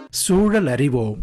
சூழல் அறிவோம்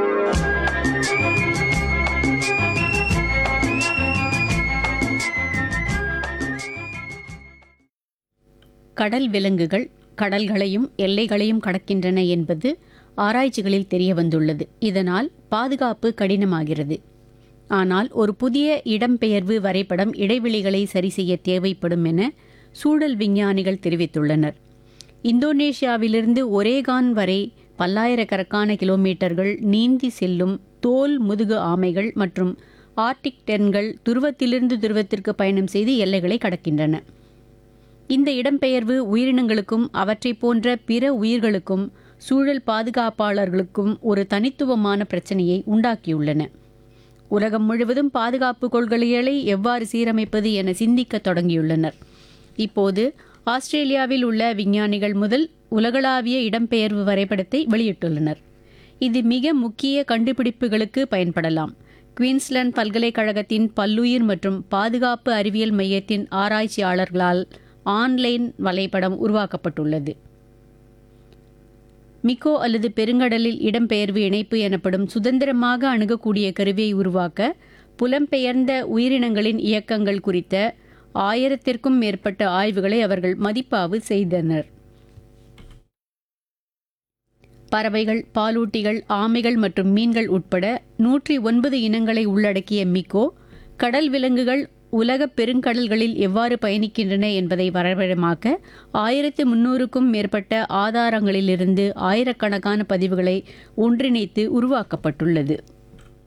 கடல் விலங்குகள் கடல்களையும் எல்லைகளையும் கடக்கின்றன என்பது ஆராய்ச்சிகளில் தெரிய வந்துள்ளது இதனால் பாதுகாப்பு கடினமாகிறது ஆனால் ஒரு புதிய இடம்பெயர்வு வரைபடம் இடைவெளிகளை சரி செய்ய தேவைப்படும் என சூழல் விஞ்ஞானிகள் தெரிவித்துள்ளனர் இந்தோனேஷியாவிலிருந்து ஒரேகான் வரை பல்லாயிரக்கணக்கான கிலோமீட்டர்கள் நீந்தி செல்லும் தோல் முதுகு ஆமைகள் மற்றும் ஆர்டிக் டென்கள் துருவத்திலிருந்து துருவத்திற்கு பயணம் செய்து எல்லைகளை கடக்கின்றன இந்த இடம்பெயர்வு உயிரினங்களுக்கும் அவற்றைப் போன்ற பிற உயிர்களுக்கும் சூழல் பாதுகாப்பாளர்களுக்கும் ஒரு தனித்துவமான பிரச்சனையை உண்டாக்கியுள்ளன உலகம் முழுவதும் பாதுகாப்பு கொள்கைகளை எவ்வாறு சீரமைப்பது என சிந்திக்கத் தொடங்கியுள்ளனர் இப்போது ஆஸ்திரேலியாவில் உள்ள விஞ்ஞானிகள் முதல் உலகளாவிய இடம்பெயர்வு வரைபடத்தை வெளியிட்டுள்ளனர் இது மிக முக்கிய கண்டுபிடிப்புகளுக்கு பயன்படலாம் குயின்ஸ்லாந்து பல்கலைக்கழகத்தின் பல்லுயிர் மற்றும் பாதுகாப்பு அறிவியல் மையத்தின் ஆராய்ச்சியாளர்களால் ஆன்லைன் வலைப்படம் உருவாக்கப்பட்டுள்ளது மிக்கோ அல்லது பெருங்கடலில் இடம்பெயர்வு இணைப்பு எனப்படும் சுதந்திரமாக அணுகக்கூடிய கருவியை உருவாக்க புலம்பெயர்ந்த உயிரினங்களின் இயக்கங்கள் குறித்த ஆயிரத்திற்கும் மேற்பட்ட ஆய்வுகளை அவர்கள் மதிப்பாய்வு செய்தனர் பறவைகள் பாலூட்டிகள் ஆமைகள் மற்றும் மீன்கள் உட்பட நூற்றி ஒன்பது இனங்களை உள்ளடக்கிய மிக்கோ கடல் விலங்குகள் உலக பெருங்கடல்களில் எவ்வாறு பயணிக்கின்றன என்பதை வரைபடமாக்க ஆயிரத்து முன்னூறுக்கும் மேற்பட்ட ஆதாரங்களிலிருந்து ஆயிரக்கணக்கான பதிவுகளை ஒன்றிணைத்து உருவாக்கப்பட்டுள்ளது